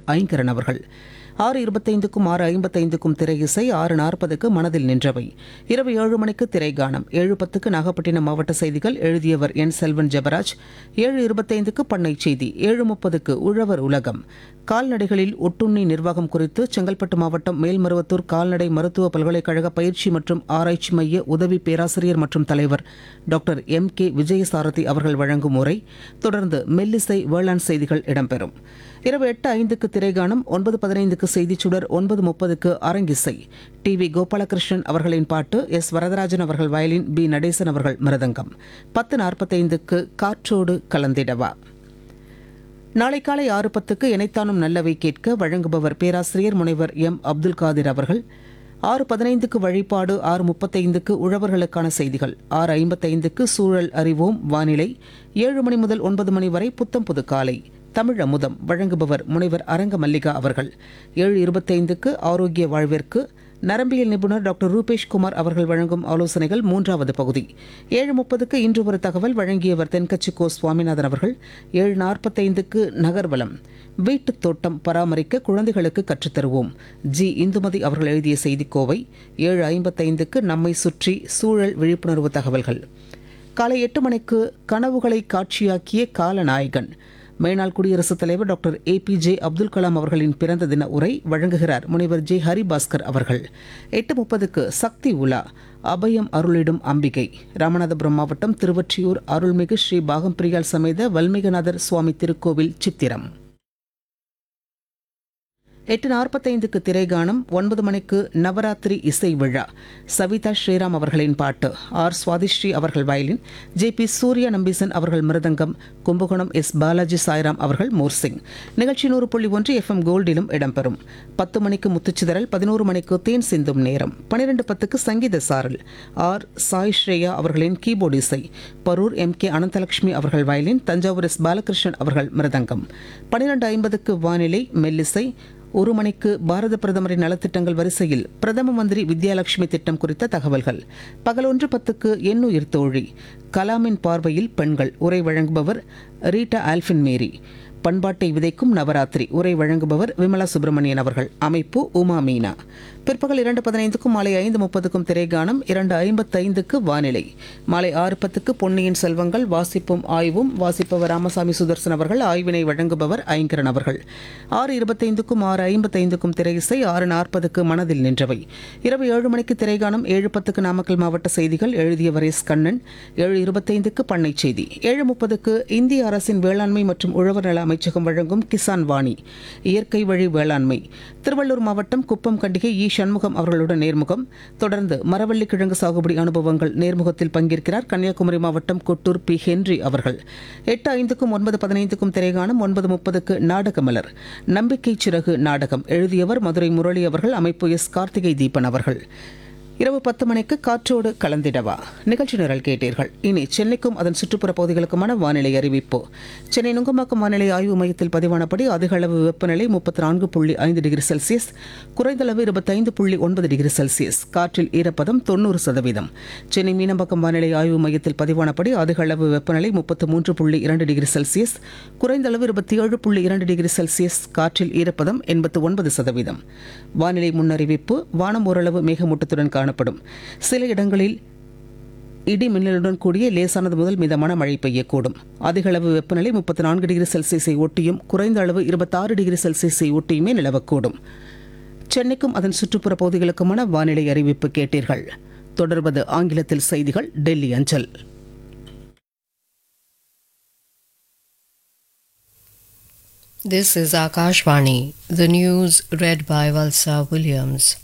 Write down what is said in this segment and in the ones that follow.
ஐங்கரன் அவர்கள் ஆறு இருபத்தைந்துக்கும் ஆறு ஐம்பத்தைந்துக்கும் திரை இசை ஆறு நாற்பதுக்கு மனதில் நின்றவை இரவு ஏழு மணிக்கு திரைகானம் ஏழு பத்துக்கு நாகப்பட்டினம் மாவட்ட செய்திகள் எழுதியவர் என் செல்வன் ஜெபராஜ் ஏழு இருபத்தைந்துக்கு பண்ணை செய்தி ஏழு முப்பதுக்கு உழவர் உலகம் கால்நடைகளில் ஒட்டுண்ணி நிர்வாகம் குறித்து செங்கல்பட்டு மாவட்டம் மேல்மருவத்தூர் கால்நடை மருத்துவ பல்கலைக்கழக பயிற்சி மற்றும் ஆராய்ச்சி மைய உதவி பேராசிரியர் மற்றும் தலைவர் டாக்டர் எம் கே விஜயசாரதி அவர்கள் வழங்கும் உரை தொடர்ந்து மெல்லிசை வேளாண் செய்திகள் இடம்பெறும் இரவு எட்டு ஐந்துக்கு திரைகானம் ஒன்பது பதினைந்துக்கு செய்திச் சுடர் ஒன்பது முப்பதுக்கு அரங்கிசை டி வி கோபாலகிருஷ்ணன் அவர்களின் பாட்டு எஸ் வரதராஜன் அவர்கள் வயலின் பி நடேசன் அவர்கள் மிருதங்கம் பத்து நாற்பத்தைந்துக்கு காற்றோடு கலந்திடவா நாளை காலை ஆறு பத்துக்கு இணைத்தானும் நல்லவை கேட்க வழங்குபவர் பேராசிரியர் முனைவர் எம் அப்துல் காதிர் அவர்கள் ஆறு பதினைந்துக்கு வழிபாடு ஆறு முப்பத்தைந்துக்கு உழவர்களுக்கான செய்திகள் ஆறு ஐம்பத்தைந்துக்கு சூழல் அறிவோம் வானிலை ஏழு மணி முதல் ஒன்பது மணி வரை புத்தம் புது காலை தமிழ் அமுதம் வழங்குபவர் முனைவர் அரங்க மல்லிகா அவர்கள் ஏழு இருபத்தைந்துக்கு ஆரோக்கிய வாழ்விற்கு நரம்பியல் நிபுணர் டாக்டர் ரூபேஷ் குமார் அவர்கள் வழங்கும் ஆலோசனைகள் மூன்றாவது பகுதி ஏழு முப்பதுக்கு இன்று ஒரு தகவல் வழங்கியவர் தென்கட்சி கோ சுவாமிநாதன் அவர்கள் ஏழு நாற்பத்தைந்துக்கு நகர்வலம் வீட்டுத் தோட்டம் பராமரிக்க குழந்தைகளுக்கு கற்றுத்தருவோம் ஜி இந்துமதி அவர்கள் எழுதிய செய்திக்கோவை ஏழு ஐம்பத்தைந்துக்கு நம்மை சுற்றி சூழல் விழிப்புணர்வு தகவல்கள் காலை எட்டு மணிக்கு கனவுகளை காட்சியாக்கிய காலநாயகன் மேனாள் குடியரசுத் தலைவர் doctor A P J Abdul Kalam அவர்களின் பிறந்த தின உரை வழங்குகிறார் முனைவர் ஜே ஹரிபாஸ்கர் அவர்கள் எட்டு முப்பதுக்கு சக்தி உலா அபயம் அருளிடும் அம்பிகை ராமநாதபுரம் மாவட்டம் திருவொற்றியூர் அருள்மிகு ஸ்ரீ பாகம்பிரியால் சமேத வல்மீகநாதர் சுவாமி திருக்கோவில் சித்திரம் எட்டு நாற்பத்தைந்துக்கு திரைகானம் ஒன்பது மணிக்கு நவராத்திரி இசை விழா சவிதா ஸ்ரீராம் அவர்களின் பாட்டு ஆர் சுவாதிஸ்ரீ அவர்கள் violin J P Surya Nambeesan அவர்கள் மிருதங்கம் கும்பகோணம் எஸ் பாலாஜி சாய்ராம் அவர்கள் மோர்சிங் நிகழ்ச்சி நூறு புள்ளி ஒன்று எஃப்எம் கோல்டிலும் இடம்பெறும் பத்து மணிக்கு முத்துச்சிதறல் பதினோரு மணிக்கு தேன் சிந்தும் நேரம் பன்னிரண்டு பத்துக்கு சங்கீத சாரல் ஆர் சாய் ஸ்ரேயா அவர்களின் கீபோர்டு இசை பரூர் எம் கே அனந்தலட்சுமி அவர்கள் வயலின் தஞ்சாவூர் எஸ் பாலகிருஷ்ணன் அவர்கள் மிருதங்கம் பன்னிரண்டு ஐம்பதுக்கு வானிலை மெல்லிசை ஒரு மணிக்கு பாரத பிரதமரின் நலத்திட்டங்கள் வரிசையில் பிரதம மந்திரி வித்யாலட்சுமி திட்டம் குறித்த தகவல்கள் பகல் ஒன்று பத்துக்கு எண்ணுயிர் தோழி கலாமின் பார்வையில் பெண்கள் உரை வழங்குபவர் ரீட்டா ஆல்பின் மேரி பண்பாட்டை விதைக்கும் நவராத்திரி உரை வழங்குபவர் விமலா சுப்பிரமணியன் அவர்கள் அமைப்பு உமா மீனா பிற்பகல் இரண்டு பதினைந்துக்கும் மாலை ஐந்து முப்பதுக்கும் திரைகானம் இரண்டு ஐம்பத்தைந்துக்கு வானிலை மாலை ஆறு பத்துக்கு பொன்னியின் செல்வங்கள் வாசிப்பும் ஆய்வும் வாசிப்பவர் ராமசாமி சுதர்சன் அவர்கள் ஆய்வினை வழங்குபவர் ஐங்கரன் அவர்கள் ஆறு இருபத்தைந்துக்கும் ஆறு ஐம்பத்தைந்துக்கும் திரையிசை ஆறு நாற்பதுக்கு மனதில் நின்றவை இரவு ஏழு மணிக்கு திரைகானம் ஏழு பத்துக்கு நாமக்கல் மாவட்ட செய்திகள் எழுதியவர் எஸ் கண்ணன் ஏழு இருபத்தைந்துக்கு பண்ணை செய்தி ஏழு முப்பதுக்கு இந்திய அரசின் வேளாண்மை மற்றும் உழவர் நல அமைச்சகம் வழங்கும் கிசான் வாணி இயற்கை வழி வேளாண்மை திருவள்ளூர் மாவட்டம் குப்பம் கண்டிகை இ சண்முகம் அவர்களுடன் நேர்முகம் தொடர்ந்து மரவள்ளி கிழங்கு சாகுபடி அனுபவங்கள் நேர்முகத்தில் பங்கேற்கிறார் கன்னியாகுமரி மாவட்டம் கொட்டூர் பி ஹென்றி அவர்கள் எட்டு ஐந்துக்கும் ஒன்பது பதினைந்துக்கும் திரைகாணும் ஒன்பது முப்பதுக்கு நாடகமலர் நம்பிக்கை சிறகு நாடகம் எழுதியவர் மதுரை முரளி அவர்கள் அமைப்பு எஸ் கார்த்திகை தீபன் அவர்கள் இரவு பத்து மணிக்கு காற்றோடு கலந்திடவா நிகழ்ச்சி நிரல் கேட்டீர்கள் இனி சென்னைக்கும் அதன் சுற்றுப்புற பகுதிகளுக்குமான வானிலை அறிவிப்பு சென்னை நுங்கம்பாக்கம் வானிலை ஆய்வு மையத்தில் பதிவானபடி அதிக அளவு வெப்பநிலை முப்பத்தி நான்கு புள்ளி ஐந்து டிகிரி செல்சியஸ் குறைந்தளவு இருபத்தைந்து புள்ளி ஒன்பது டிகிரி செல்சியஸ் காற்றில் ஈரப்பதம் தொண்ணூறு சதவீதம் சென்னை மீனம்பாக்கம் வானிலை ஆய்வு மையத்தில் பதிவானபடி அதிக அளவு வெப்பநிலை முப்பத்து மூன்று புள்ளி இரண்டு டிகிரி செல்சியஸ் குறைந்தளவு இருபத்தி ஏழு புள்ளி இரண்டு டிகிரி செல்சியஸ் காற்றில் ஈரப்பதம் எண்பத்து ஒன்பது சதவீதம் வானிலை முன்னறிவிப்பு வானம் ஓரளவு மேகமூட்டத்துடன் காணப்படும் சில இடங்களில் இடி மின்னலுடன் கூடிய லேசானது முதல் மிதமான மழை பெய்யக்கூடும் அதிக அளவு வெப்பநிலை முப்பத்தி நான்கு டிகிரி செல்சியஸை ஒட்டியும் குறைந்த அளவு இருபத்தாறு டிகிரி செல்சியஸை ஒட்டியுமே நிலவக்கூடும் சென்னைக்கும் அதன் சுற்றுப்புற பகுதிகளுக்குமான வானிலை அறிவிப்பு கேட்டீர்கள் தொடர்வது ஆங்கிலத்தில் செய்திகள் டெல்லி அஞ்சல் This is Akashvani, the news read by Valsa Williams.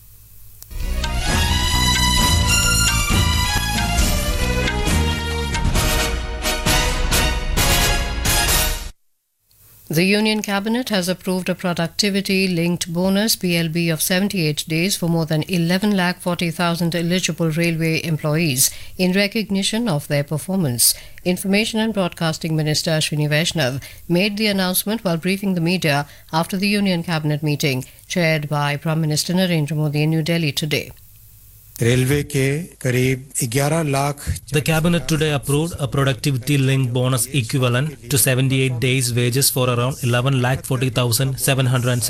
The Union Cabinet has approved a productivity linked bonus BLB of 78 days for more than 11 lakh 40,000 eligible railway employees in recognition of their performance. Information and Broadcasting Minister Ashwini Vaishnav made the announcement while briefing the media after the Union Cabinet meeting chaired by Prime Minister Narendra Modi in New Delhi today. Railway के करीब 11 lakh The cabinet today approved a productivity linked bonus equivalent to 78 days wages for around 11 lakh 40,770